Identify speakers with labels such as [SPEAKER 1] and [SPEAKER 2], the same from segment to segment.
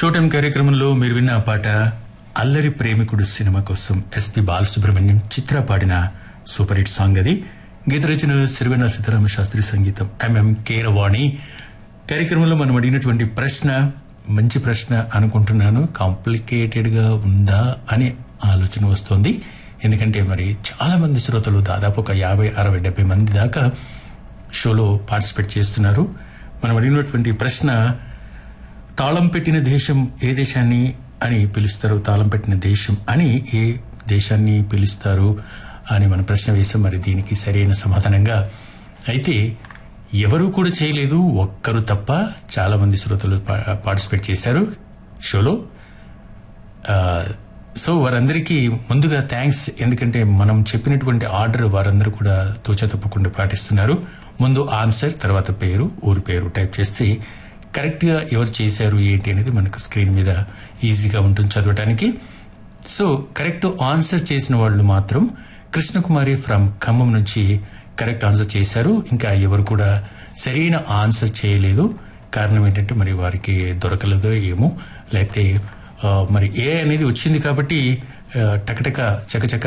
[SPEAKER 1] show time కార్యక్రమంలో మీరు విన్న ఆ పాట అల్లరి ప్రేమికుడు సినిమా కోసం ఎస్పి బాలసుబ్రహ్మణ్యం చిత్ర పాడిన సూపర్ హిట్ సాంగ్ అది గీత రచన సిరివెన్న సీతారామ శాస్త్రి సంగీతం ఎంఎం కీరవాణి కార్యక్రమంలో మనం అడిగినటువంటి ప్రశ్న మంచి ప్రశ్న అనుకుంటున్నాను కాంప్లికేటెడ్ గా ఉందా అనే ఆలోచన వస్తోంది ఎందుకంటే మరి చాలా మంది శ్రోతలు దాదాపు ఒక యాభై అరవై డెబ్బై మంది దాకా షోలో పార్టిసిపేట్ చేస్తున్నారు మనం అడిగినటువంటి ప్రశ్న తాళం పెట్టిన దేశం ఏ దేశాన్ని అని పిలుస్తారు తాళం పెట్టిన దేశం అని ఏ దేశాన్ని పిలుస్తారు అని మన ప్రశ్న వేసాం మరి దీనికి సరైన సమాధానంగా అయితే ఎవరు కూడా చేయలేదు ఒక్కరు తప్ప చాలా మంది శ్రోతలు పా- పార్టిసిపేట్ చేశారు షోలో ఆ, సో వారందరికీ ముందుగా థ్యాంక్స్ ఎందుకంటే మనం చెప్పినటువంటి ఆర్డర్ వారందరూ కూడా తోచ తప్పకుండా పాటిస్తున్నారు ముందు ఆన్సర్ తర్వాత పేరు ఊరి పేరు టైప్ చేస్తే కరెక్ట్ గా ఎవరు చేశారు ఏంటి అనేది మనకు స్క్రీన్ మీద ఈజీగా ఉంటుంది చదవడానికి సో కరెక్ట్ ఆన్సర్ చేసిన వాళ్ళు మాత్రం కృష్ణకుమారి ఫ్రమ్ ఖమ్మం నుంచి కరెక్ట్ ఆన్సర్ చేశారు ఇంకా ఎవరు కూడా సరైన ఆన్సర్ చేయలేదు కారణం ఏంటంటే మరి వారికి దొరకలేదో ఏమో లేకపోతే ఆ, మరి ఏ అనేది వచ్చింది కాబట్టి ఆ, టకటక చకచక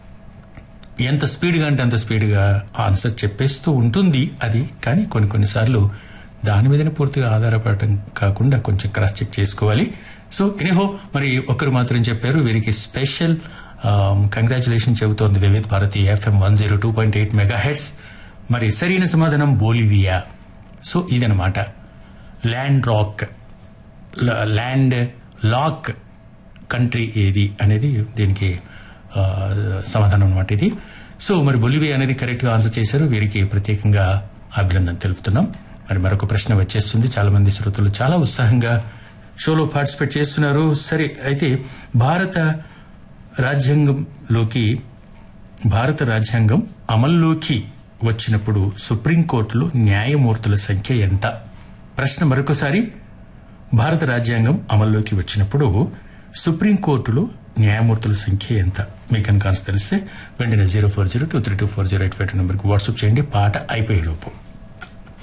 [SPEAKER 1] ఎంత స్పీడ్గా అంటే అంత స్పీడ్గా ఆన్సర్ చెప్పేస్తూ ఉంటుంది అది కానీ కొన్ని కొన్నిసార్లు దాని మీదనే పూర్తిగా ఆధారపడటం కాకుండా కొంచెం క్రాస్ చెక్ చేసుకోవాలి సో ఎనీహో మరి ఒకరు మాత్రం చెప్పారు వీరికి స్పెషల్ కంగ్రాచులేషన్ చెబుతోంది వివిధ Bharati FM one zero two point eight mega heads మరి సరైన సమాధానం బోలివియా సో ఇదనమాట ల్యాండ్ రాక్ ల- ల్యాండ్ లాక్ కంట్రీ ఏది అనేది దీనికి ఆ, సమాధానం అనమాట ఇది సో మరి బొలివియా అనేది కరెక్ట్ గా ఆన్సర్ చేశారు వీరికి ప్రత్యేకంగా అభినందన తెలుపుతున్నాం మరి మరొక ప్రశ్న వచ్చేస్తుంది చాలా మంది శ్రోతలు చాలా ఉత్సాహంగా షోలో పార్టిసిపేట్ చేస్తున్నారు సరే అయితే భారత రాజ్యాంగంలోకి భారత రాజ్యాంగం అమల్లోకి వచ్చినప్పుడు సుప్రీంకోర్టులో న్యాయమూర్తుల సంఖ్య ఎంత ప్రశ్న మరొకసారి భారత రాజ్యాంగం అమల్లోకి వచ్చినప్పుడు సుప్రీంకోర్టులో న్యాయమూర్తుల సంఖ్య ఎంత మీకు కనుక ఆన్సర్ తెలిస్తే వెంటనే zero four zero two three two four zero eight five two నెంబర్కి వాట్సాప్ చేయండి పాట అయిపోయేలోపు